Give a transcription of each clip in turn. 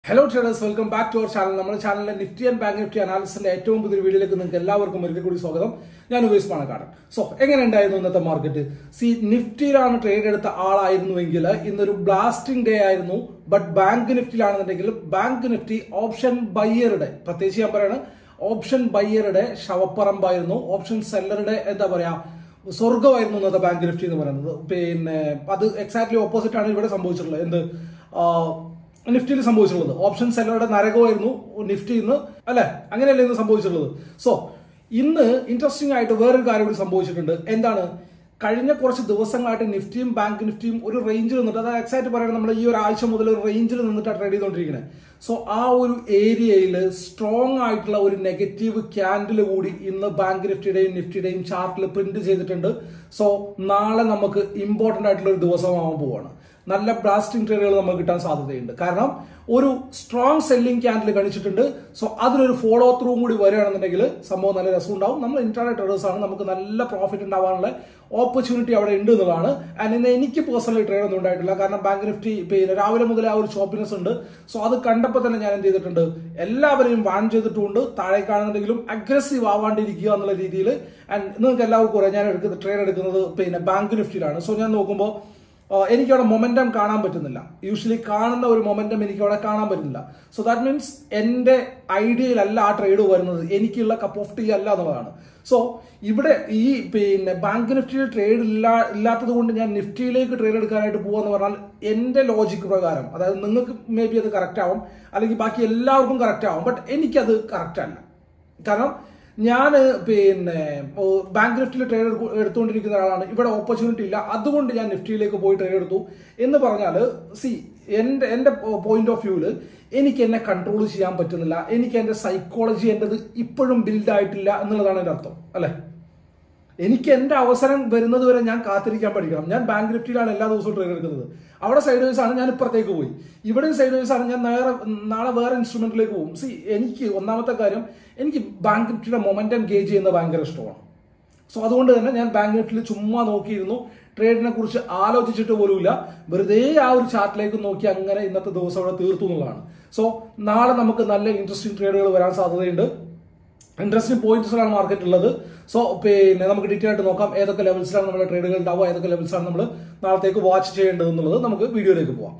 hello traders welcome back to our channel നമ്മുടെ ചാനലിലെ Nifty and bank Nifty അനാലിസിന്റെ ഏറ്റവും പുതിയ വീഡിയോയിലേക്ക് നിങ്ങൾക്ക് എല്ലാവർക്കും ഒരിക്കൽ കൂടി സ്വാഗതം ഞാൻ ഉപേഷ് പാണക്കാടൻ സോ എങ്ങനെ ഉണ്ടായിരുന്നു ഇന്നത്തെ മാർക്കറ്റ് സി നിഫ്റ്റിയിലാണ് ട്രേഡ് എടുത്ത ആളായിരുന്നുവെങ്കിൽ ഇന്നൊരു ബ്ലാസ്റ്റിംഗ് ഡേ ആയിരുന്നു ബട്ട് ബാങ്ക് നിഫ്റ്റിയിലാണെന്നുണ്ടെങ്കിൽ ബാങ്ക് നിഫ്റ്റി ഓപ്ഷൻ ബയ്യറുടെ പ്രത്യേകിച്ച് ഞാൻ പറയാണ് ഓപ്ഷൻ ബയ്യറുടെ ശവപ്പറമ്പായിരുന്നു ഓപ്ഷൻ സെല്ലറുടെ എന്താ പറയാ സ്വർഗമായിരുന്നു ഇന്നത്തെ ബാങ്ക് നിഫ്റ്റി എന്ന് പറയുന്നത് പിന്നെ അത് എക്സാക്ട്ലി ഓപ്പോസിറ്റ് ആണ് ഇവിടെ സംഭവിച്ചിട്ടുള്ളത് എന്ത് ആ, നിഫ്റ്റിയിൽ സംഭവിച്ചിട്ടുള്ളത് ഓപ്ഷൻ സെല്ലറുടെ നരകമായിരുന്നു നിഫ്റ്റി ഇന്ന് അല്ലെ അങ്ങനെയല്ലേ ഇന്ന് സംഭവിച്ചിട്ടുള്ളത് സോ ഇന്ന് ഇൻട്രസ്റ്റിംഗ് ആയിട്ട് വേറൊരു കാര്യം കൂടി സംഭവിച്ചിട്ടുണ്ട് എന്താണ് കഴിഞ്ഞ കുറച്ച് ദിവസങ്ങളായിട്ട് നിഫ്റ്റിയും ബാങ്ക് നിഫ്റ്റിയും ഒരു റേഞ്ചിൽ നിന്നിട്ട് അതായത് എക്സാക്ട് പറയുന്നത് നമ്മൾ ഈ ഒരാഴ്ച മുതൽ ഒരു റേഞ്ചിൽ നിന്നിട്ടാണ് ട്രേഡ് ചെയ്തുകൊണ്ടിരിക്കുന്നത് സോ ആ ഒരു ഏരിയയിൽ സ്ട്രോങ് ആയിട്ടുള്ള ഒരു നെഗറ്റീവ് ക്യാൻഡിൽ കൂടി ഇന്ന് ബാങ്ക് നിഫ്റ്റിയുടെയും നിഫ്റ്റിയുടെയും ചാർട്ടിൽ പ്രിന്റ് ചെയ്തിട്ടുണ്ട് സോ നാളെ നമുക്ക് ഇമ്പോർട്ടന്റ് ആയിട്ടുള്ള ഒരു ദിവസമാവാൻ പോവാണ് നല്ല ബ്ലാസ്റ്റിംഗ് ട്രേഡുകൾ നമുക്ക് കിട്ടാൻ സാധ്യതയുണ്ട് കാരണം ഒരു സ്ട്രോങ് സെല്ലിംഗ് ക്യാൻഡിൽ കാണിച്ചിട്ടുണ്ട് സോ അതിനൊരു ഫോളോ ത്രൂ കൂടി വരികയാണെന്നുണ്ടെങ്കിൽ സംഭവം നല്ല രസം ഉണ്ടാവും നമ്മൾ ഇന്റർനെറ്റ് ട്രേഡേഴ്സ് ആണ് നമുക്ക് നല്ല പ്രോഫിറ്റ് ഉണ്ടാവാനുള്ള ഓപ്പർച്യൂണിറ്റി അവിടെ ഉണ്ട് എന്നുള്ളതാണ് ആൻഡ് ഇന്ന് എനിക്ക് പേഴ്സണലി ട്രേഡ് ഒന്നും ഉണ്ടായിട്ടില്ല കാരണം ബാങ്ക് നിഫ്റ്റി പിന്നെ രാവിലെ മുതൽ ആ ഒരു ഷോപ്പിനെസ് ഉണ്ട് സോ അത് കണ്ടപ്പോൾ തന്നെ ഞാൻ എന്ത് ചെയ്തിട്ടുണ്ട് എല്ലാവരെയും വാൺ ചെയ്തിട്ടുണ്ട് താഴെ കാണുന്നുണ്ടെങ്കിലും അഗ്രസീവ് ആവാണ്ടിരിക്കുക എന്നുള്ള രീതിയിൽ ആൻഡ് നിങ്ങൾക്ക് എല്ലാവർക്കും അറിയാം ഞാൻ എടുക്കുന്ന ട്രേഡ് എടുക്കുന്നത് പിന്നെ ബാങ്ക് നിഫ്റ്റിയിലാണ് സോ ഞാൻ നോക്കുമ്പോൾ ആഹ് എനിക്കവിടെ മൊമെന്റം കാണാൻ പറ്റുന്നില്ല യൂഷ്വലി കാണുന്ന ഒരു മൊമെന്റം എനിക്ക് അവിടെ കാണാൻ പറ്റുന്നില്ല സോ ദാറ്റ് മീൻസ് എന്റെ ഐഡിയയിലല്ല ആ ട്രേഡ് വരുന്നത് എനിക്കുള്ള കപ്പ് ഓഫ് ടീ അല്ല എന്നുള്ളതാണ് സോ ഇവിടെ ഈ പിന്നെ ബാങ്ക് നിഫ്റ്റിയിൽ ട്രേഡ് ഇല്ല ഇല്ലാത്തത് കൊണ്ട് ഞാൻ നിഫ്റ്റിയിലേക്ക് ട്രേഡ് എടുക്കാനായിട്ട് പോകാന്ന് പറഞ്ഞാൽ എന്റെ ലോജിക്ക് പ്രകാരം അതായത് നിങ്ങൾക്ക് മേ ബി അത് കറക്റ്റ് ആവും അല്ലെങ്കിൽ ബാക്കി എല്ലാവർക്കും കറക്റ്റ് ആവും ബട്ട് എനിക്കത് കറക്റ്റ് അല്ല കാരണം ഞാൻ പിന്നെ ഓ, ബാങ്ക് നിഫ്റ്റിയിൽ ട്രേഡ് എടുത്തുകൊണ്ടിരിക്കുന്ന ഒരാളാണ് ഇവിടെ ഓപ്പർച്യൂണിറ്റി ഇല്ല അതുകൊണ്ട് ഞാൻ നിഫ്റ്റിയിലേക്ക് പോയി ട്രേഡ് എടുത്തു എന്ന് പറഞ്ഞാൽ സി എൻ്റെ എൻ്റെ പോയിന്റ് ഓഫ് വ്യൂവിൽ എനിക്ക് എന്നെ കൺട്രോൾ ചെയ്യാൻ പറ്റുന്നില്ല എനിക്ക് എൻ്റെ സൈക്കോളജി എൻ്റെത് ഇപ്പോഴും ബിൽഡ് ആയിട്ടില്ല എന്നുള്ളതാണ് എൻ്റെ അർത്ഥം അല്ലേ എനിക്ക് എന്റെ അവസരം വരുന്നത് വരെ ഞാൻ കാത്തിരിക്കാൻ പഠിക്കണം ഞാൻ ബാങ്ക് നിഫ്റ്റിയിലാണ് എല്ലാ ദിവസവും ട്രേഡ് എടുക്കുന്നത് അവിടെ സൈഡ് വൈസ് ആണ് ഞാൻ ഇപ്പുറത്തേക്ക് പോയി ഇവിടെയും സൈഡ് വൈസ് ആണ് ഞാൻ നേരെ നാളെ വേറെ ഇൻസ്ട്രുമെന്റിലേക്ക് പോകും സി എനിക്ക് ഒന്നാമത്തെ കാര്യം എനിക്ക് ബാങ്ക് നിഫ്റ്റിയുടെ മൊമെന്റം ഗേജ് ചെയ്യുന്നത് ഭയങ്കര ഇഷ്ടമാണ് സോ അതുകൊണ്ട് തന്നെ ഞാൻ ബാങ്ക് നിഫ്റ്റിയിൽ ചുമ്മാ നോക്കിയിരുന്നു ട്രേഡിനെ കുറിച്ച് ആലോചിച്ചിട്ട് പോലുമില്ല വെറുതെ ആ ഒരു ചാർട്ടിലേക്ക് നോക്കി അങ്ങനെ ഇന്നത്തെ ദിവസം അവിടെ തീർത്തു എന്നുള്ളതാണ് സോ നാളെ നമുക്ക് നല്ല ഇൻട്രസ്റ്റിംഗ് ട്രേഡുകൾ വരാൻ സാധ്യതയുണ്ട് ഇൻട്രസ്റ്റിംഗ് പോയിന്റ്സിലാണ് മാർക്കറ്റ് ഉള്ളത് സോ പിന്നെ നമുക്ക് ഡീറ്റെയിൽ ആയിട്ട് നോക്കാം ഏതൊക്കെ ലെവൽസിലാണ് നമ്മുടെ ട്രേഡുകൾ ഉണ്ടാവുക ഏതൊക്കെ ലെവൽസാണ് നമ്മൾ നാളത്തേക്ക് വാച്ച് ചെയ്യേണ്ടത് എന്നുള്ളത് നമുക്ക് വീഡിയോയിലേക്ക് പോവാം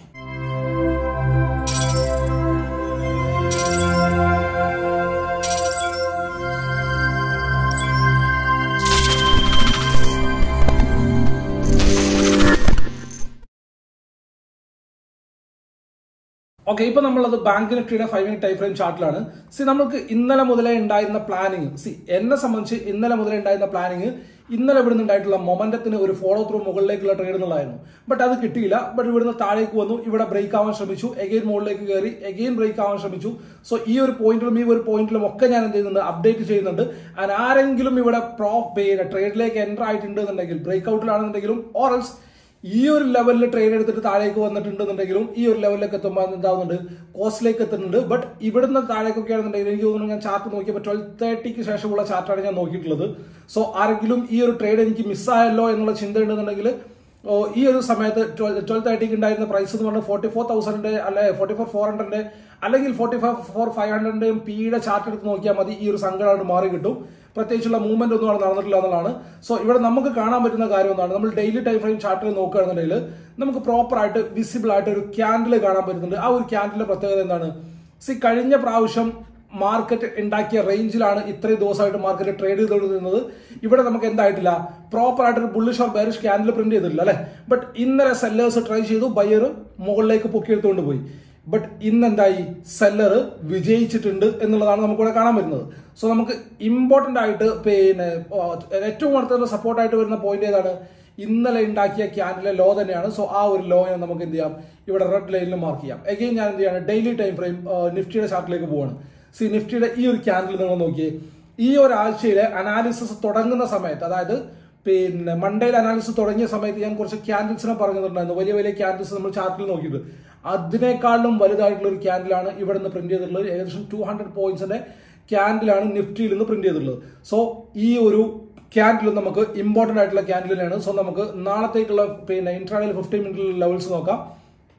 ഓക്കെ ഇപ്പൊ നമ്മളത് ബാങ്ക് നിഫ്റ്റിയുടെ ഫൈവ് മിനിറ്റ് ടൈം ഫ്രെയിം ചാർട്ടിലാണ് സി നമുക്ക് ഇന്നലെ മുതലേ ഉണ്ടായിരുന്ന പ്ലാനിങ് സി എന്നെ സംബന്ധിച്ച് ഇന്നലെ മുതലേ ഉണ്ടായിരുന്ന പ്ലാനിങ് ഇന്നലെ ഇവിടുന്ന് ഉണ്ടായിട്ടുള്ള മൊമെന്റത്തിന് ഒരു ഫോളോ ത്രൂ മുകളിലേക്കുള്ള ട്രേഡ് എന്നുള്ളതായിരുന്നു ബട്ട് അത് കിട്ടിയില്ല ബട്ട് ഇവിടുന്ന് താഴേക്ക് വന്നു ഇവിടെ ബ്രേക്ക് ആവാൻ ശ്രമിച്ചു എഗെയിൻ മുകളിലേക്ക് കയറി എഗെയിൻ ബ്രേക്ക് ആവാൻ ശ്രമിച്ചു സോ ഈ ഒരു പോയിന്റിലും ഈ ഒരു പോയിന്റിലും ഒക്കെ ഞാൻ എന്ത് ചെയ്യുന്നുണ്ട് അപ്ഡേറ്റ് ചെയ്യുന്നുണ്ട് ആൻഡ് ആരെങ്കിലും ഇവിടെ പ്രോ പിന്നെ ട്രേഡിലേക്ക് എൻ്റർ ആയിട്ടുണ്ട് എന്നുണ്ടെങ്കിൽ ബ്രേക്ക് ഔട്ടിലാണെന്നുണ്ടെങ്കിലും ഓറൽസ് ഈ ഒരു ലെവലിൽ ട്രെയിൻ എടുത്തിട്ട് താഴേക്ക് വന്നിട്ടുണ്ടെന്നുണ്ടെങ്കിലും ഈ ഒരു ലെവലിലേക്ക് എത്തുമ്പോൾ എന്താവുന്നുണ്ട് കോസ്റ്റിലേക്ക് എത്തുന്നുണ്ട് ബട്ട് ഇവിടുന്ന് താഴേക്കൊക്കെ ആണെന്നുണ്ടെങ്കിൽ എനിക്ക് തോന്നുന്നു ഞാൻ ചാർട്ട് നോക്കിയപ്പോൾ ട്വൽവ് തേർട്ടിക്ക് ശേഷമുള്ള ചാർട്ടാണ് ഞാൻ നോക്കിയിട്ടുള്ളത് സോ ആരെങ്കിലും ഈ ഒരു ട്രേഡ് എനിക്ക് മിസ്സായല്ലോ എന്നുള്ള ചിന്ത ഉണ്ടെന്നുണ്ടെങ്കിൽ ഓ, ഈ ഒരു സമയത്ത് ട്വൽവ് തേർട്ടിക്ക് ഉണ്ടായിരുന്ന പ്രൈസ് എന്ന് പറഞ്ഞാൽ ഫോർട്ടി ഫോർ തൗസൻഡിന്റെ അല്ലെ ഫോർട്ടി ഫോർ ഫോർ ഹൺഡ്രഡിന്റെ അല്ലെങ്കിൽ ഫോർട്ടി ഫൈവ് ഫോർ ഫൈവ് ഹൺഡ്രഡിന്റെയും പിയുടെ ചാർട്ട് എടുത്ത് നോക്കിയാൽ മതി ഈ ഒരു സങ്കടം മാറി കിട്ടും പ്രത്യേകിച്ചുള്ള മൂവ്മെന്റ് ഒന്നും അവിടെ നടന്നിട്ടില്ല എന്നുള്ളതാണ് സോ ഇവിടെ നമുക്ക് കാണാൻ പറ്റുന്ന കാര്യം എന്താണ് നമ്മൾ ഡെയിലി ടൈം ഫ്രെയിം ചാർട്ടിൽ നോക്കുകയാണെന്നുണ്ടെങ്കിൽ നമുക്ക് പ്രോപ്പർ ആയിട്ട് വിസിബിൾ ആയിട്ട് ഒരു ക്യാൻഡിൽ കാണാൻ പറ്റുന്നുണ്ട് ആ ഒരു ക്യാൻഡിലിന്റെ പ്രത്യേകത എന്താണ് സി കഴിഞ്ഞ പ്രാവശ്യം മാർക്കറ്റ് ഉണ്ടാക്കിയ റേഞ്ചിലാണ് ഇത്രയും ദിവസമായിട്ട് മാർക്കറ്റ് ട്രേഡ് ചെയ്തുകൊണ്ടിരുന്നത് ഇവിടെ നമുക്ക് എന്തായിട്ടില്ല പ്രോപ്പർ ആയിട്ട് ഒരു bullish or bearish candle print ചെയ്തിട്ടില്ല അല്ലെ ബട്ട് ഇന്നലെ സെല്ലേഴ്സ് ട്രൈ ചെയ്തു ബയർ മുകളിലേക്ക് പൊക്കിയെടുത്തുകൊണ്ട് പോയി ബട്ട് ഇന്ന് എന്തായി സെല്ലർ വിജയിച്ചിട്ടുണ്ട് എന്നുള്ളതാണ് നമുക്കിവിടെ കാണാൻ പറ്റുന്നത് സോ നമുക്ക് ഇമ്പോർട്ടന്റ് ആയിട്ട് പിന്നെ ആ, ഏറ്റവും അടുത്തുള്ള സപ്പോർട്ടായിട്ട് വരുന്ന പോയിന്റ് ഏതാണ് ഇന്നലെ ഉണ്ടാക്കിയ ക്യാൻഡിലെ ലോ തന്നെയാണ് സോ ആ ഒരു ലോനെ നമുക്ക് എന്ത് ചെയ്യാം ഇവിടെ റെഡ് ലൈനിൽ മാർക്ക് ചെയ്യാം എഗെയിൻ ഞാൻ എന്ത് ചെയ്യാണ് ഡെയിലി ടൈം ഫ്രെയിം നിഫ്റ്റിയുടെ ചാർട്ടിലേക്ക് പോവാണ് സി നിഫ്റ്റിയുടെ ഈ ഒരു ക്യാൻഡിൽ നിങ്ങൾ നോക്കിയേ ഈ ഒരാഴ്ചയിലെ അനാലിസിസ് തുടങ്ങുന്ന സമയത്ത് അതായത് പിന്നെ മൺഡേയിൽ അനാലിസിസ് തുടങ്ങിയ സമയത്ത് ഞാൻ കുറച്ച് ക്യാൻഡിൽസിനെ പറഞ്ഞിട്ടുണ്ടായിരുന്നു വലിയ വലിയ ക്യാൻഡിൽസ് നമ്മൾ ചാർട്ടിൽ നോക്കിയിട്ട് അതിനേക്കാളും വലുതായിട്ടുള്ള ഒരു ക്യാൻഡിലാണ് ഇവിടെ നിന്ന് പ്രിന്റ് ചെയ്തിട്ടുള്ളത് ഏകദേശം ടു ഹൺഡ്രഡ് പോയിന്റ്സിന്റെ ക്യാൻഡിലാണ് നിഫ്റ്റിയിൽ നിന്ന് പ്രിന്റ് ചെയ്തിട്ടുള്ളത് സോ ഈ ഒരു ക്യാൻഡിൽ നമുക്ക് ഇമ്പോർട്ടന്റ് ആയിട്ടുള്ള ക്യാൻഡിലാണ് സോ നമുക്ക് നാളത്തേക്കുള്ള പിന്നെ ഇന്റർണൽ ഫിഫ്റ്റീൻ മിനിറ്റിലുള്ള ലെവൽസ് നോക്കാം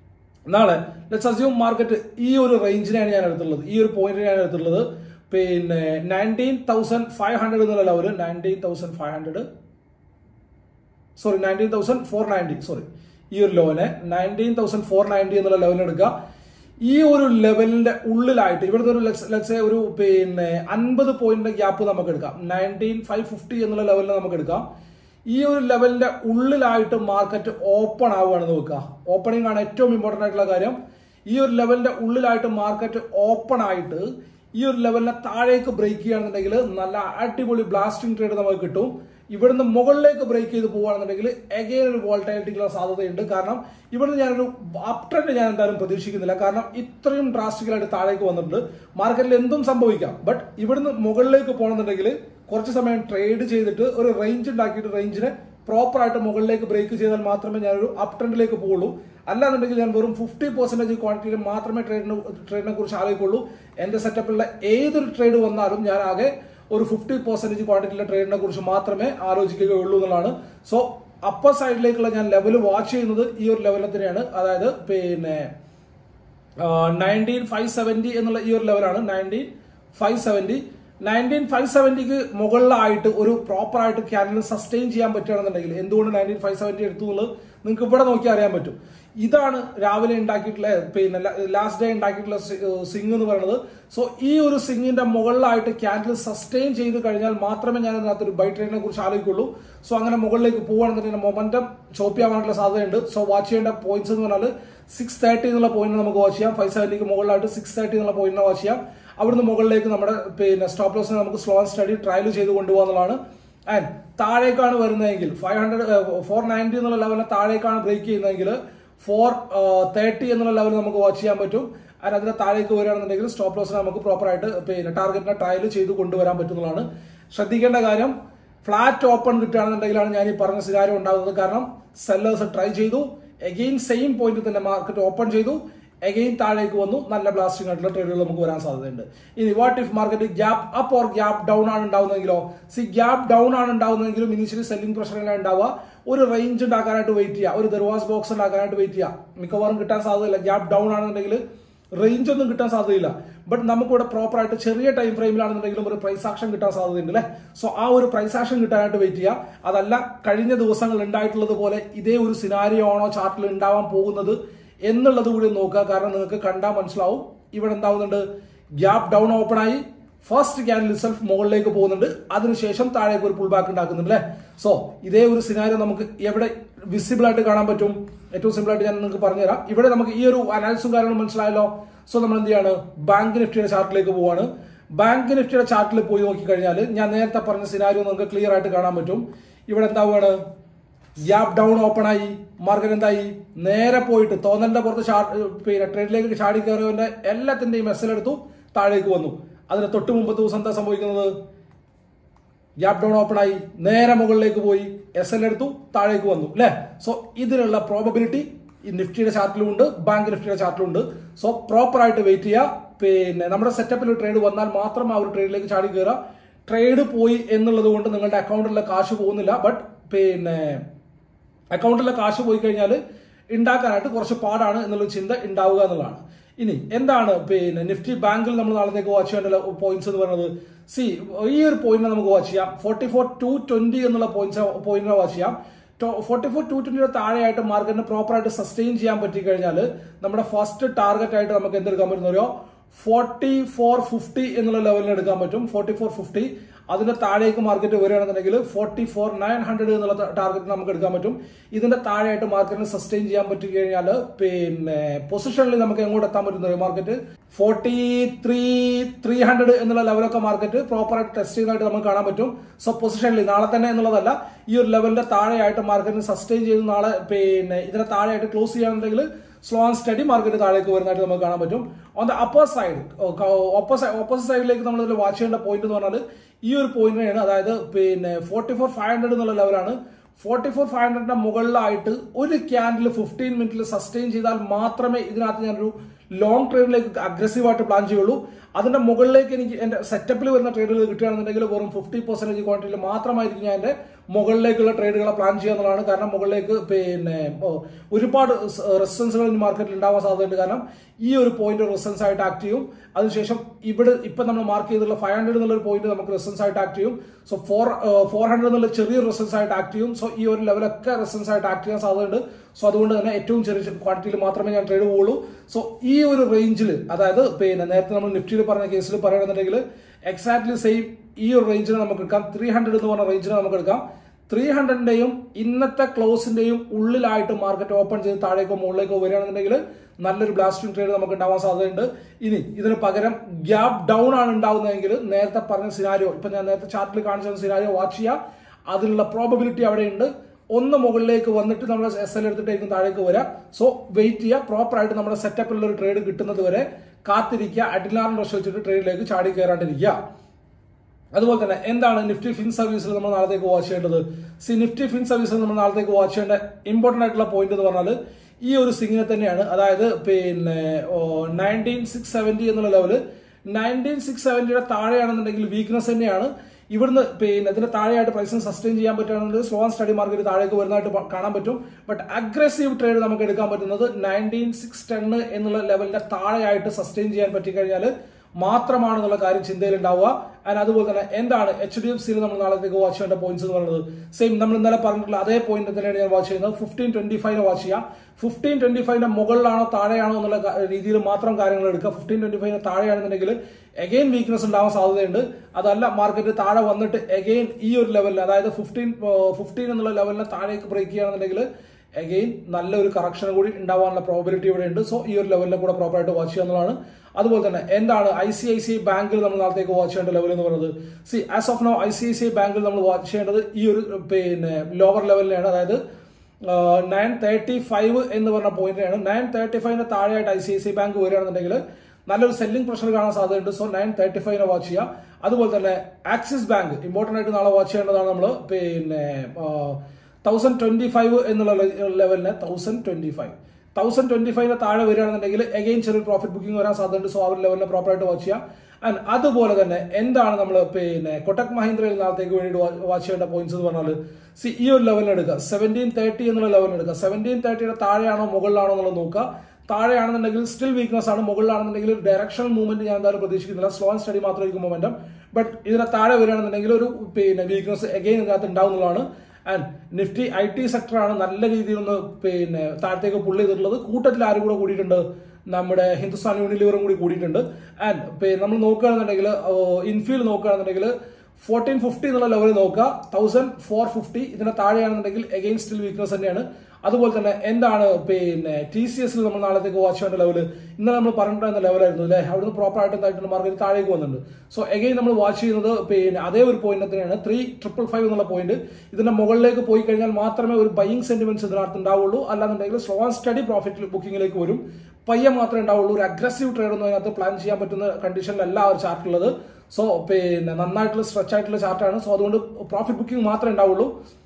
നാളെ ലെറ്റ്സ് അസ്യൂം മാർക്കറ്റ് ഈ ഒരു റേഞ്ചിനെയാണ് ഞാൻ എടുത്തുള്ളത് ഈ ഒരു പോയിന്റിനെയാണ് എടുത്തുള്ളത് പിന്നെ നയൻറ്റീൻ തൗസൻഡ് ഫൈവ് ഹൺഡ്രഡ് എന്നുള്ള level nineteen thousand five hundred sorry nineteen thousand four ninety sorry ഈ ഒരു ലെവലിനെ നയൻറ്റീൻ തൗസൻഡ് ഫോർ നയൻറ്റി എന്നുള്ള ലെവലിന് എടുക്കുക ഈ ഒരു ലെവലിന്റെ ഉള്ളിലായിട്ട് ഇവിടുത്തെ ഒരു ലെറ്റ്സ് ഒരു പിന്നെ അൻപത് പോയിന്റിന്റെ ഗ്യാപ്പ് നമുക്ക് എടുക്കാം നയൻറ്റീൻ ഫൈവ് ഫിഫ്റ്റി എന്നുള്ള ലെവലിൽ നമുക്ക് എടുക്കാം ഈ ഒരു ലെവലിന്റെ ഉള്ളിലായിട്ട് മാർക്കറ്റ് ഓപ്പൺ ആവുകയാണെന്ന് വെക്കുക ഓപ്പണിംഗ് ആണ് ഏറ്റവും ഇമ്പോർട്ടന്റ് ആയിട്ടുള്ള കാര്യം ഈ ഒരു ലെവലിന്റെ ഉള്ളിലായിട്ട് മാർക്കറ്റ് ഓപ്പൺ ആയിട്ട് ഈ ഒരു ലെവലിനെ താഴേക്ക് ബ്രേക്ക് ചെയ്യുകയാണെന്നുണ്ടെങ്കിൽ നല്ല അടിപൊളി ബ്ലാസ്റ്റിംഗ് ട്രേഡ് നമുക്ക് കിട്ടും ഇവിടുന്ന് മുകളിലേക്ക് ബ്രേക്ക് ചെയ്ത് പോവുകയാണെന്നുണ്ടെങ്കിൽ എഗെയിൻ ഒരു വോൾട്ടാലിറ്റിക്കുള്ള സാധ്യതയുണ്ട് കാരണം ഇവിടുന്ന് ഞാനൊരു അപ് ട്രെൻഡ് ഞാൻ എന്തായാലും പ്രതീക്ഷിക്കുന്നില്ല കാരണം ഇത്രയും ഡ്രാസ്റ്റിക്കലായിട്ട് താഴേക്ക് വന്നിട്ടുണ്ട് മാർക്കറ്റിൽ എന്തും സംഭവിക്കാം ബട്ട് ഇവിടുന്ന് മുകളിലേക്ക് പോകണമെന്നുണ്ടെങ്കിൽ കുറച്ച് സമയം ട്രേഡ് ചെയ്തിട്ട് ഒരു റേഞ്ച് ഉണ്ടാക്കിയിട്ട് റേഞ്ചിനെ പ്രോപ്പർ ആയിട്ട് മുകളിലേക്ക് ബ്രേക്ക് ചെയ്താൽ മാത്രമേ ഞാനൊരു അപ് ട്രെൻഡിലേക്ക് പോകുള്ളൂ അല്ലാന്നുണ്ടെങ്കിൽ ഞാൻ വെറും ഫിഫ്റ്റി പെർസെന്റേജ് ക്വാണ്ടിറ്റിയിൽ മാത്രമേ ട്രേഡിനെ ട്രേഡിനെ കുറിച്ച് ആലോചിക്കുള്ളൂ എന്റെ സെറ്റപ്പിലുള്ള ഏതൊരു ട്രേഡ് വന്നാലും ഞാൻ ആകെ ഒരു ഫിഫ്റ്റി പെർസെന്റേജ് ക്വാണ്ടിറ്റിയിലെ ട്രേഡിനെ കുറിച്ച് മാത്രമേ ആലോചിക്കുകയുള്ളൂ എന്നുള്ളതാണ് സോ അപ്പർ സൈഡിലേക്കുള്ള ഞാൻ ലെവൽ വാച്ച് ചെയ്യുന്നത് ഈ ഒരു ലെവലിൽ തന്നെയാണ് അതായത് പിന്നെ നയൻറ്റീൻ ഫൈവ് സെവൻറ്റി എന്നുള്ള ഈ ഒരു ലെവലാണ് nineteen five seventy nineteen five സെവൻറ്റിക്ക് മുകളിലായിട്ട് ഒരു പ്രോപ്പർ ആയിട്ട് ക്യാൻഡിൽ സസ്റ്റെയിൻ ചെയ്യാൻ പറ്റുകയാണെന്നുണ്ടെങ്കിൽ എന്തുകൊണ്ട് നയൻറ്റീൻ ഫൈവ് സെവൻറ്റി എടുത്തു എന്നുള്ളത് നിങ്ങൾക്ക് ഇവിടെ നോക്കി അറിയാൻ പറ്റും ഇതാണ് രാവിലെ ഉണ്ടാക്കിയിട്ടുള്ള പിന്നെ ലാസ്റ്റ് ഡേ ഉണ്ടാക്കിയിട്ടുള്ള സിംഗ് എന്ന് പറയുന്നത് സോ ഈ ഒരു സിംഗിന്റെ മുകളിലായിട്ട് ക്യാൻഡിൽ സസ്റ്റെയിൻ ചെയ്ത് കഴിഞ്ഞാൽ മാത്രമേ ഞാൻ അതിനകത്ത് ഒരു ബൈ ട്രെയിനെ കുറിച്ച് ആലോചിക്കുള്ളൂ സോ അങ്ങനെ മുകളിലേക്ക് പോവുകയാണെന്നുണ്ടെങ്കിൽ മൊമെന്റം ചോപ്പ് ആവാനുള്ള സാധ്യതയുണ്ട് സോ വാച്ച് ചെയ്യേണ്ട പോയിന്റ്സ് എന്ന് പറഞ്ഞാൽ സിക്സ് തേർട്ടി എന്നുള്ള പോയിന്റ് നമുക്ക് വാച്ച് ചെയ്യാം ഫൈവ് സെവന്റിക്ക് മുകളിലായിട്ട് സിക്സ് തേർട്ടി എന്നുള്ള പോയിന്റിനെ വാച്ച് ചെയ്യാം അവിടുന്ന് മുകളിലേക്ക് നമ്മുടെ പിന്നെ സ്റ്റോപ്പ് ലോസിനെ നമുക്ക് സ്ലോ ആൻഡ് സ്റ്റഡി ട്രയൽ ചെയ്ത് കൊണ്ടുപോകാന്നുള്ളതാണ് ആൻഡ് താഴേക്കാണ് വരുന്നതെങ്കിൽ ഫൈവ് ഹൺഡ്രഡ് ഫോർ നയൻറ്റി എന്നുള്ള ലെവലിനെ താഴേക്കാണ് ബ്രേക്ക് ചെയ്യുന്നതെങ്കിൽ ഫോർ തേർട്ടി എന്നുള്ള ലെവൽ നമുക്ക് വാച്ച് ചെയ്യാൻ പറ്റും ആൻഡ് അതിന്റെ താഴേക്ക് വരികയാണെന്നുണ്ടെങ്കിൽ സ്റ്റോപ്പ് ലോസിനെ നമുക്ക് പ്രോപ്പർ ആയിട്ട് പിന്നെ ടാർഗറ്റിനെ ട്രയൽ ചെയ്ത് കൊണ്ടുവരാൻ പറ്റുന്നതാണ് ശ്രദ്ധിക്കേണ്ട കാര്യം ഫ്ലാറ്റ് ഓപ്പൺ കിട്ടുകയാണെന്നുണ്ടെങ്കിലാണ് ഞാൻ ഈ പറഞ്ഞ സിനാരം ഉണ്ടാകുന്നത് കാരണം സെല്ലേഴ്സ് ട്രൈ ചെയ്തു എഗെയിൻ സെയിം പോയിന്റ് തന്നെ മാർക്കറ്റ് ഓപ്പൺ ചെയ്തു എഗെയിൻ താഴേക്ക് വന്നു നല്ല ബ്ലാസ്റ്റിംഗ് ആയിട്ടുള്ള ട്രേഡുകൾ നമുക്ക് വരാൻ സാധ്യതയുണ്ട് ഇനി what if market gap up or gap down ആണ് ഉണ്ടാവുന്നതെങ്കിലോ സി ഗ്യാപ്പ് ഡൗൺ ആണ് ഉണ്ടാവുന്നതെങ്കിലും ഇനീഷ്യലി സെല്ലിംഗ് പ്രഷർ എല്ലാം ഉണ്ടാവുക ഒരു റേഞ്ച് ഉണ്ടാക്കാനായിട്ട് വെയിറ്റ് ചെയ്യുക ഒരു ദർവാസ് ബോക്സ് ഉണ്ടാക്കാനായിട്ട് വെയിറ്റ് ചെയ്യുക മിക്കവാറും കിട്ടാൻ സാധ്യതയില്ല ഗ്യാപ്പ് ഡൗൺ ആണെന്നുണ്ടെങ്കിൽ റേഞ്ച് ഒന്നും കിട്ടാൻ സാധ്യതയില്ല ബട്ട് നമുക്കിവിടെ പ്രോപ്പർ ആയിട്ട് ചെറിയ ടൈം ഫ്രെയിമിലാണെന്നുണ്ടെങ്കിലും ഒരു പ്രൈസ് ആക്ഷൻ കിട്ടാൻ സാധ്യതയുണ്ട് അല്ലേ സോ ആ ഒരു പ്രൈസ് ആക്ഷൻ കിട്ടാനായിട്ട് വെയിറ്റ് ചെയ്യുക അതല്ല കഴിഞ്ഞ ദിവസങ്ങൾ ഉണ്ടായിട്ടുള്ളത് പോലെ ഇതേ ഒരു സിനാരിയോ ആണോ ചാർട്ടിൽ ഉണ്ടാവാൻ പോകുന്നത് എന്നുള്ളത് കൂടി നോക്കുക കാരണം നിങ്ങൾക്ക് കണ്ടാൽ മനസ്സിലാവും ഇവിടെ എന്താവുന്നുണ്ട് ഗ്യാപ്പ് ഡൗൺ ഓപ്പൺ ആയി ഫസ്റ്റ് ക്യാൻഡിൽ സെൽഫ് മുകളിലേക്ക് പോകുന്നുണ്ട് അതിനുശേഷം താഴേക്ക് ഒരു പുൾ ബാക്ക് ഉണ്ടാക്കുന്നുണ്ട് അല്ലേ സോ ഇതേ ഒരു സിനാരിയോ നമുക്ക് എവിടെ വിസിബിൾ ആയിട്ട് കാണാൻ പറ്റും ഏറ്റവും സിമ്പിൾ ആയിട്ട് ഞാൻ നിങ്ങൾക്ക് പറഞ്ഞുതരാം ഇവിടെ നമുക്ക് ഈ ഒരു അനാലിസും കാര്യങ്ങളും മനസ്സിലായല്ലോ സോ നമ്മൾ എന്ത് ചെയ്യാണ് ബാങ്ക് നിഫ്റ്റിയുടെ ചാർട്ടിലേക്ക് പോവാണ് ബാങ്ക് നിഫ്റ്റിയുടെ ചാർട്ടിൽ പോയി നോക്കിക്കഴിഞ്ഞാൽ ഞാൻ നേരത്തെ പറഞ്ഞ സിനാരിയോ നമുക്ക് ക്ലിയർ ആയിട്ട് കാണാൻ പറ്റും ഇവിടെ എന്താവുകയാണ് ഗ്യാപ്പ് ഡൗൺ ഓപ്പൺ ആയി മാർക്കറ്റ് എന്തായി നേരെ പോയിട്ട് തോന്നലിന്റെ പുറത്ത് ചാ- പിന്നെ ട്രേഡിലേക്ക് ചാടി കയറിയവന്റെ എല്ലാത്തിന്റെയും എസ് എടുത്തു താഴേക്ക് വന്നു അതിന് തൊട്ട് മുമ്പത്തെ ദിവസം എന്താ സംഭവിക്കുന്നത് ഗ്യാപ്പ് ഡൗൺ ഓപ്പൺ ആയി നേരെ മുകളിലേക്ക് പോയി എസ് എൽ എടുത്തു താഴേക്ക് വന്നു അല്ലെ സോ ഇതിനുള്ള പ്രോബബിലിറ്റി ഈ നിഫ്റ്റിയുടെ ചാർട്ടിലും ഉണ്ട് ബാങ്ക് നിഫ്റ്റിയുടെ ചാർട്ടിലും ഉണ്ട് സോ പ്രോപ്പർ ആയിട്ട് വെയിറ്റ് ചെയ്യുക പിന്നെ നമ്മുടെ സെറ്റപ്പിൽ ട്രേഡ് വന്നാൽ മാത്രം ആ ഒരു ട്രേഡിലേക്ക് ചാടി കയറുക ട്രേഡ് പോയി എന്നുള്ളത് കൊണ്ട് നിങ്ങളുടെ അക്കൗണ്ടിലെ കാശ് പോകുന്നില്ല ബട്ട് പിന്നെ അക്കൗണ്ടിലെ കാശ് പോയി കഴിഞ്ഞാൽ ഉണ്ടാക്കാനായിട്ട് കുറച്ച് പാടാണ് എന്നുള്ള ചിന്ത ഉണ്ടാവുക എന്നുള്ളതാണ് ഇനി എന്താണ് പിന്നെ നിഫ്റ്റി ബാങ്കിൽ നമ്മൾ നാളത്തേക്ക് വാച്ച് ചെയ്യേണ്ട പോയിന്റ്സ് എന്ന് പറയുന്നത് സി ഈ ഒരു പോയിന്റിനെ നമുക്ക് വാച്ച് ചെയ്യാം ഫോർട്ടി ഫോർ ടു ട്വന്റി എന്നുള്ള പോയിന്റ്സ് പോയിന്റിനെ വാച്ച് ചെയ്യാം ഫോർട്ടി ഫോർ ടു ട്വന്റിയുടെ താഴെയായിട്ട് മാർക്കറ്റിന് പ്രോപ്പർ ആയിട്ട് സസ്റ്റെയിൻ ചെയ്യാൻ പറ്റി കഴിഞ്ഞാൽ നമ്മുടെ ഫസ്റ്റ് ടാർഗറ്റ് ആയിട്ട് നമുക്ക് എന്തെടുക്കാൻ പറ്റുന്നോ ഫോർട്ടി ഫോർ ഫിഫ്റ്റി എന്നുള്ള ലെവലിൽ എടുക്കാൻ പറ്റും ഫോർട്ടി ഫോർ ഫിഫ്റ്റി അതിന്റെ താഴേക്ക് മാർക്കറ്റ് വരികയാണെന്നുണ്ടെങ്കിൽ ഫോർട്ടി ഫോർ നയൻ ഹൺഡ്രഡ് എന്നുള്ള ടാർഗറ്റ് നമുക്ക് എടുക്കാൻ പറ്റും ഇതിന്റെ താഴെയായിട്ട് മാർക്കറ്റിന് സസ്റ്റെയിൻ ചെയ്യാൻ പറ്റി കഴിഞ്ഞാൽ പിന്നെ പൊസിഷനിൽ നമുക്ക് എങ്ങോട്ട് എത്താൻ പറ്റുന്നത് market forty three three hundred എന്നുള്ള ലെവലൊക്കെ മാർക്കറ്റ് പ്രോപ്പർ ആയിട്ട് ടെസ്റ്റ് ചെയ്തതായിട്ട് നമുക്ക് കാണാൻ പറ്റും സോ പൊസിഷനിൽ നാളെ തന്നെ എന്നുള്ളതല്ല ഈ ഒരു ലെവലിന്റെ താഴെയായിട്ട് മാർക്കറ്റിന് സസ്റ്റെയിൻ ചെയ്ത് നാളെ പിന്നെ ഇതിന്റെ താഴെയായിട്ട് ക്ലോസ് ചെയ്യുകയാണെന്നുണ്ടെങ്കിൽ സ്ലോ ആൻഡ് സ്റ്റഡി മാർക്കറ്റ് താഴേക്ക് വരുന്നതായിട്ട് നമുക്ക് കാണാൻ പറ്റും on the upper side opposite opposite സൈഡിലേക്ക് നമ്മൾ ഇതിൽ വാച്ച് ചെയ്യേണ്ട പോയിന്റ് എന്ന് പറഞ്ഞാൽ ഈ ഒരു പോയിന്റിനെയാണ് അതായത് പിന്നെ ഫോർട്ടി ഫോർ ഫൈവ് ഹൺഡ്രഡ് എന്നുള്ള ലെവലാണ് ഫോർട്ടി ഫോർ ഫൈവ് ഹൺഡ്രഡിന്റെ മുകളിലായിട്ട് ഒരു ക്യാൻഡിൽ ഫിഫ്റ്റീൻ മിനിറ്റിൽ സസ്റ്റെയിൻ ചെയ്താൽ മാത്രമേ ഇതിനകത്ത് ഞാനൊരു ലോങ് ട്രേഡിലേക്ക് അഗ്രസീവായിട്ട് പ്ലാൻ ചെയ്യുള്ളൂ അതിന്റെ മുകളിലേക്ക് എനിക്ക് എന്റെ സെറ്റപ്പിൽ വരുന്ന ട്രേഡുകൾ കിട്ടുകയാണെന്നുണ്ടെങ്കിൽ വെറും ഫിഫ്റ്റി പെർസെന്റേജ് ക്വാണ്ടിറ്റിയിൽ മാത്രമായിരിക്കും ഞാൻ എന്റെ മുകളിലേക്കുള്ള ട്രേഡുകളെ പ്ലാൻ ചെയ്യുക എന്നുള്ളതാണ് കാരണം മുകളിലേക്ക് പിന്നെ ഓ, ഒരുപാട് റെസിസ്റ്റൻസുകൾ ഇനി മാർക്കറ്റിൽ ഉണ്ടാവാൻ സാധ്യതയുണ്ട് കാരണം ഈ ഒരു പോയിന്റ് റെസിസ്റ്റൻസ് ആയിട്ട് ആക്ട് ചെയ്യും അതിനുശേഷം ഇവിടെ ഇപ്പൊ നമ്മൾ മാർക്ക് ചെയ്തിട്ടുള്ള ഫൈവ് ഹൺഡ്രഡ് എന്നുള്ള ഒരു പോയിന്റ് നമുക്ക് റെസിസ്റ്റൻസ് ആയിട്ട് ആക്ട് ചെയ്യും സോ ഫോർ ഫോർ ഹൺഡ്രഡ് എന്നുള്ള ചെറിയ റെസിസ്റ്റൻസ് ആയിട്ട് ആക്ട് ചെയ്യും സോ ഈ ഒരു ലെവലൊക്കെ റെസിസ്റ്റൻസ് ആയിട്ട് ആക്ട് ചെയ്യാൻ സാധ്യതയുണ്ട് സോ അതുകൊണ്ട് തന്നെ ഏറ്റവും ചെറിയ ക്വാണ്ടിറ്റിയിൽ മാത്രമേ ഞാൻ ട്രേഡ് പോവുള്ളൂ സോ ഈ ഒരു റേഞ്ചിൽ അതായത് പിന്നെ നേരത്തെ നമ്മൾ നിഫ്റ്റിയിൽ പറഞ്ഞ കേസിൽ പറയുകയാണെന്നുണ്ടെങ്കിൽ എക്സാക്ട്ലി സെയിം ഈ ഒരു റേഞ്ചിന് നമുക്ക് എടുക്കാം ത്രീ ഹൺഡ്രഡ് എന്ന് പറഞ്ഞ റേഞ്ചിന് നമുക്ക് എടുക്കാം ത്രീ ഹൺഡ്രഡിന്റെയും ഇന്നത്തെ ക്ലോസിന്റെയും ഉള്ളിലായിട്ട് മാർക്കറ്റ് ഓപ്പൺ ചെയ്ത് താഴേക്കോ മുകളിലേക്കോ വരികയാണെന്നുണ്ടെങ്കിൽ നല്ലൊരു ബ്ലാസ്റ്റിംഗ് ട്രേഡ് നമുക്ക് ഉണ്ടാവാൻ സാധ്യതയുണ്ട് ഇനി ഇതിന് പകരം ഗ്യാപ്പ് ഡൗൺ ആണ് ഉണ്ടാവുന്നതെങ്കിൽ നേരത്തെ പറഞ്ഞ സിനാരിയോ ഇപ്പൊ ഞാൻ നേരത്തെ ചാർട്ടിൽ കാണിച്ച സിനാരിയോ വാച്ച് ചെയ്യുക അതിനുള്ള പ്രോബബിലിറ്റി അവിടെയുണ്ട് ഒന്ന് മുകളിലേക്ക് വന്നിട്ട് നമ്മൾ എസ് എൽ എടുത്തിട്ടായിരിക്കും താഴേക്ക് വരാം സോ വെയിറ്റ് ചെയ്യുക പ്രോപ്പർ ആയിട്ട് നമ്മുടെ സെറ്റപ്പിലുള്ള ഒരു ട്രേഡ് കിട്ടുന്നത് വരെ കാത്തിരിക്കുക അഡിലാറിന് റഷ് വെച്ചിട്ട് ട്രേഡിലേക്ക് ചാടി കയറാണ്ടിരിക്കുക അതുപോലെ തന്നെ എന്താണ് നിഫ്റ്റി ഫിൻ സർവീസിൽ നമ്മൾ നാളത്തേക്ക് വാച്ച് ചെയ്യേണ്ടത് സി നിഫ്റ്റി ഫിൻ സർവീസിൽ നമ്മൾ നാളത്തേക്ക് വാച്ച് ചെയ്യേണ്ട ഇമ്പോർട്ടന്റ് ആയിട്ടുള്ള പോയിന്റ് എന്ന് പറഞ്ഞാൽ ഈ ഒരു സിഗ്നൽ തന്നെയാണ് അതായത് പിന്നെ നയൻറ്റീൻ സിക്സ് സെവന്റി എന്നുള്ള ലെവല് നയൻറ്റീൻ സിക്സ് സെവന്റിയുടെ താഴെയാണെന്നുണ്ടെങ്കിൽ വീക്ക്നെസ് തന്നെയാണ് ഇവിടുന്ന് പിന്നെ ഇതിന്റെ താഴെയായിട്ട് പ്രൈസിന് സസ്റ്റെയിൻ ചെയ്യാൻ പറ്റുകയാണെന്നുണ്ടെങ്കിൽ സ്ലോ ആൻഡ് സ്റ്റഡി മാർക്കറ്റ് താഴേക്ക് വരുന്നതായിട്ട് പ- കാണാൻ പറ്റും ബട്ട് അഗ്രസീവ് ട്രേഡ് നമുക്ക് എടുക്കാൻ പറ്റുന്നത് നയൻറ്റീൻ സിക്സ് ടെൻ എന്നുള്ള ലെവലിന്റെ താഴെയായിട്ട് സസ്റ്റെയിൻ ചെയ്യാൻ പറ്റിക്കഴിഞ്ഞാൽ മാത്രമാണെന്നുള്ള കാര്യം ചിന്തയിൽ ഉണ്ടാവുക ആൻഡ് അതുപോലെ തന്നെ എന്താണ് എച്ച് ഡി എഫ് സിയിൽ നമ്മൾ നാളത്തേക്ക് വാച്ച് ചെയ്യേണ്ട പോയിന്റ്സ് എന്ന് പറയുന്നത് സെയിം നമ്മൾ ഇന്നലെ പറഞ്ഞിട്ടുള്ള അതേ പോയിന്റ് തന്നെയാണ് ഞാൻ വാച്ച് ചെയ്യുന്നത് ഫിഫ്റ്റീൻ ട്വന്റി ഫൈവ് വാച്ച് ചെയ്യാം ഫിഫ്റ്റീൻ ട്വന്റി ഫൈവിന്റെ മുകളിലാണോ താഴെയാണോ എന്നുള്ള ക- രീതിയിൽ മാത്രം കാര്യങ്ങൾ എടുക്കുക ഫിഫ്റ്റീൻ ട്വന്റി ഫൈവിന് താഴെയാണെന്നുണ്ടെങ്കിൽ എഗെയിൻ വീക്ക്നെസ് ഉണ്ടാവാൻ സാധ്യതയുണ്ട് അതല്ല മാർക്കറ്റ് താഴെ വന്നിട്ട് എഗെയിൻ ഈ ഒരു ലെവലിൽ അതായത് ഫിഫ്റ്റീൻ ഫിഫ്റ്റീൻ എന്നുള്ള ലെവലിനെ താഴേക്ക് ബ്രേക്ക് ചെയ്യുകയാണെന്നുണ്ടെങ്കിൽ അഗെയിൻ നല്ലൊരു കറക്ഷൻ കൂടി ഉണ്ടാവാനുള്ള പ്രോബിലിറ്റി ഇവിടെ ഉണ്ട് സോ ഈ ഒരു ലെവലിനെ കൂടെ പ്രോപ്പറായിട്ട് വാച്ച് ചെയ്യുക എന്നുള്ളതാണ് അതുപോലെ തന്നെ എന്താണ് ഐ സി ഐ സി ബാങ്കിൽ നമ്മൾ നാളത്തേക്ക് വാച്ച് ചെയ്യേണ്ട ലെവൽ എന്ന് പറയുന്നത് see as of now I C I C ബാങ്കിൽ നമ്മൾ വാച്ച് ചെയ്യേണ്ടത് ഈ ഒരു പിന്നെ ലോവർ ലെവലിലാണ് അതായത് നയൻ തേർട്ടി ഫൈവ് എന്ന് പറഞ്ഞ പോയിന്റിനാണ് നയൻ തേർട്ടി ഫൈവിന് താഴെയായിട്ട് I C I C bank വരികയാണെന്നുണ്ടെങ്കിൽ നല്ലൊരു സെല്ലിംഗ് പ്രഷർ കാണാൻ സാധ്യതയുണ്ട് സോ നയൻ തേർട്ടി ഫൈവിനെ വാച്ച് ചെയ്യുക അതുപോലെ തന്നെ ആക്സിസ് ബാങ്ക് ഇമ്പോർട്ടന്റ് ആയിട്ട് നാളെ വാച്ച് ചെയ്യേണ്ടതാണ് നമ്മൾ പിന്നെ തൗസൻഡ് ട്വന്റി ഫൈവ് എന്നുള്ള ലെവലിന് thousand twenty five thousand twenty ഫൈവിന് താഴെ വരികയാണെന്നുണ്ടെങ്കിൽ എഗെയിൻ ചെറിയ പ്രോഫിറ്റ് ബുക്കിംഗ് വരാൻ സാധ്യതയുണ്ട് സോ ആ ഒരു ലെവലിനെ പ്രോപ്പറായിട്ട് വാച്ച് ചെയ്യുക ആൻഡ് അതുപോലെ തന്നെ എന്താണ് നമ്മൾ പിന്നെ കൊട്ടക് മഹീന്ദ്രയിൽ നാളത്തേക്ക് വേണ്ടി വാച്ച് ചെയ്യേണ്ട പോയിന്റ്സ് എന്ന് പറഞ്ഞാൽ സി ഈ ഒരു ലെവലിൽ എടുക്കുക സെവൻറ്റീൻ തേർട്ടി എന്നുള്ള ലെവലിൽ എടുക്കുക സെവൻറ്റീൻ തേർട്ടിയുടെ താഴെയാണോ മുകളിലാണോ എന്നുള്ളത് നോക്കുക താഴെയാണെന്നുണ്ടെങ്കിൽ സ്റ്റിൽ വീക്ക്നസ് ആണ് മുകളിലാണെന്നുണ്ടെങ്കിൽ ഒരു ഡയറക്ഷണൽ മൂവ്മെന്റ് ഞാൻ എന്തായാലും പ്രതീക്ഷിക്കുന്നില്ല സ്ലോ ആൻഡ് സ്റ്റഡി മാത്രമായിരിക്കും മൊമെന്റം ബട്ട് ഇതിനെ താഴെ വരികയാണെന്നുണ്ടെങ്കിൽ ഒരു പിന്നെ വീക്ക്നസ് എഗെയിൻ ഇതിനകത്ത് ഉണ്ടാവുന്നതാണ് ആൻഡ് നിഫ്റ്റി ഐ ടി സെക്ടറാണ് നല്ല രീതിയിൽ ഒന്ന് പിന്നെ താഴത്തേക്ക് പുള്ളി ചെയ്തിട്ടുള്ളത് കൂട്ടത്തിൽ ആരും കൂടെ കൂടിയിട്ടുണ്ട് നമ്മുടെ ഹിന്ദുസ്ഥാൻ യൂണിലിവറും കൂടി കൂടിയിട്ടുണ്ട് ആൻഡ് നമ്മൾ നോക്കുകയാണെന്നുണ്ടെങ്കിൽ ഇൻഫീൽ നോക്കുകയാണെന്നുണ്ടെങ്കിൽ ഫോർട്ടീൻ ഫിഫ്റ്റി എന്നുള്ള ലെവലിൽ നോക്കുക തൗസൻഡ് ഫോർ ഫിഫ്റ്റി ഇതിന് താഴെയാണെന്നുണ്ടെങ്കിൽ എഗെയിൻ സ്റ്റിൽ വീക്ക്നസ് തന്നെയാണ് അതുപോലെ തന്നെ എന്താണ് പിന്നെ ടി സി എസിൽ നമ്മൾ നാളത്തേക്ക് വാച്ച് ചെയ്യേണ്ട ലെവല് ഇന്നലെ നമ്മൾ പറഞ്ഞിട്ടുണ്ടായിരുന്ന ലെവലായിരുന്നു അല്ലേ അവിടുന്ന് പ്രോപ്പർ ആയിട്ട് എന്തായിട്ടുണ്ട് മാർക്കറ്റ് താഴേക്ക് വന്നിട്ടുണ്ട് സോ എഗെയിൻ നമ്മൾ വാച്ച് ചെയ്യുന്നത് പിന്നെ അതേ ഒരു പോയിന്റ് തന്നെയാണ് ത്രീ ട്രിപ്പിൾ ഫൈവ് എന്നുള്ള പോയിന്റ് ഇതിന്റെ മുകളിലേക്ക് പോയി കഴിഞ്ഞാൽ മാത്രമേ ഒരു ബൈയിങ് സെന്റിമെന്റ്സ് ഇതിനകത്ത് ഉണ്ടാവുള്ളൂ അല്ലാന്നുണ്ടെങ്കിൽ സ്ലോ ആൻഡ് സ്റ്റഡി പ്രോഫിറ്റ് ബുക്കിംഗിലേക്ക് വരും പയ്യെ മാത്രമേ ഉണ്ടാവുള്ളൂ ഒരു അഗ്രസീവ് ട്രേഡ് ഒന്നും അതിനകത്ത് പ്ലാൻ ചെയ്യാൻ പറ്റുന്ന കണ്ടീഷനിലല്ല ആ ഒരു ചാർട്ടുള്ളത് സോ പിന്നെ നന്നായിട്ടുള്ള സ്ട്രെച്ച് ആയിട്ടുള്ള ചാർട്ടാണ് സോ അതുകൊണ്ട് പ്രോഫിറ്റ് ബുക്കിംഗ് മാത്രമേ ഉണ്ടാവുള്ളൂ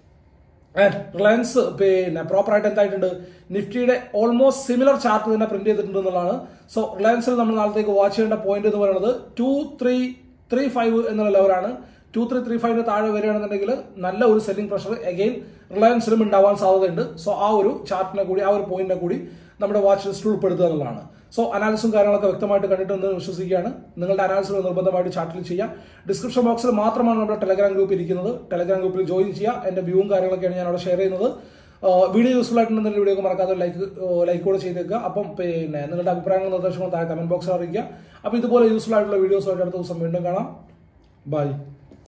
ആൻഡ് റിലയൻസ് പിന്നെ പ്രോപ്പർ ആയിട്ട് എന്തായിട്ടുണ്ട് നിഫ്റ്റിയുടെ ഓൾമോസ്റ്റ് സിമിലർ ചാർട്ട് തന്നെ പ്രിന്റ് ചെയ്തിട്ടുണ്ട് എന്നുള്ളതാണ് സോ റിലയൻസിൽ നമ്മൾ നാളത്തേക്ക് വാച്ച് ചെയ്യേണ്ട പോയിന്റ് എന്ന് പറയുന്നത് ടു ത്രീ ത്രീ ഫൈവ് എന്നുള്ള ലെവലാണ് ടു ത്രീ ത്രീ ഫൈവിന് താഴെ വരികയാണെന്നുണ്ടെങ്കിൽ നല്ല ഒരു സെല്ലിംഗ് പ്രഷർ എഗെയിൻ റിലയൻസിലും ഉണ്ടാവാൻ സാധ്യതയുണ്ട് സോ ആ ഒരു ചാർട്ടിനെ കൂടി ആ ഒരു പോയിന്റിനെ കൂടി നമ്മുടെ വാച്ച് ലിസ്റ്റിൽ ഉൾപ്പെടുത്തുക എന്നുള്ളതാണ് സോ അനാലിസും കാര്യങ്ങളൊക്കെ വ്യക്തമായിട്ട് കണ്ടിട്ടുണ്ടെന്ന് വിശ്വസിക്കുകയാണ് നിങ്ങളുടെ അനാലിസുകൾ നിർബന്ധമായിട്ട് ചാർട്ടിൽ ചെയ്യാം ഡിസ്ക്രിപ്ഷൻ ബോക്സിൽ മാത്രമാണ് നമ്മുടെ ടെലഗ്രാം ഗ്രൂപ്പ് ഇരിക്കുന്നത് ടെലഗ്രാം ഗ്രൂപ്പിൽ ജോയിൻ ചെയ്യുക എന്റെ വ്യൂവും കാര്യങ്ങളൊക്കെയാണ് ഞാൻ അവിടെ ഷെയർ ചെയ്യുന്നത് വീഡിയോ യൂസ്ഫുൾ ആയിട്ടുണ്ടെങ്കിൽ വീഡിയോ മറക്കാതെ ലൈക്ക് ലൈക്ക് കൂടെ ചെയ്തേക്കുക അപ്പം പിന്നെ നിങ്ങളുടെ അഭിപ്രായങ്ങളും നിർദ്ദേശങ്ങളും താഴെ കമന്റ് ബോക്സിൽ അറിയിക്കുക അപ്പോൾ ഇതുപോലെ യൂസ്ഫുൾ ആയിട്ടുള്ള വീഡിയോസുമായിട്ട് അടുത്ത ദിവസം വീണ്ടും കാണാം ബൈ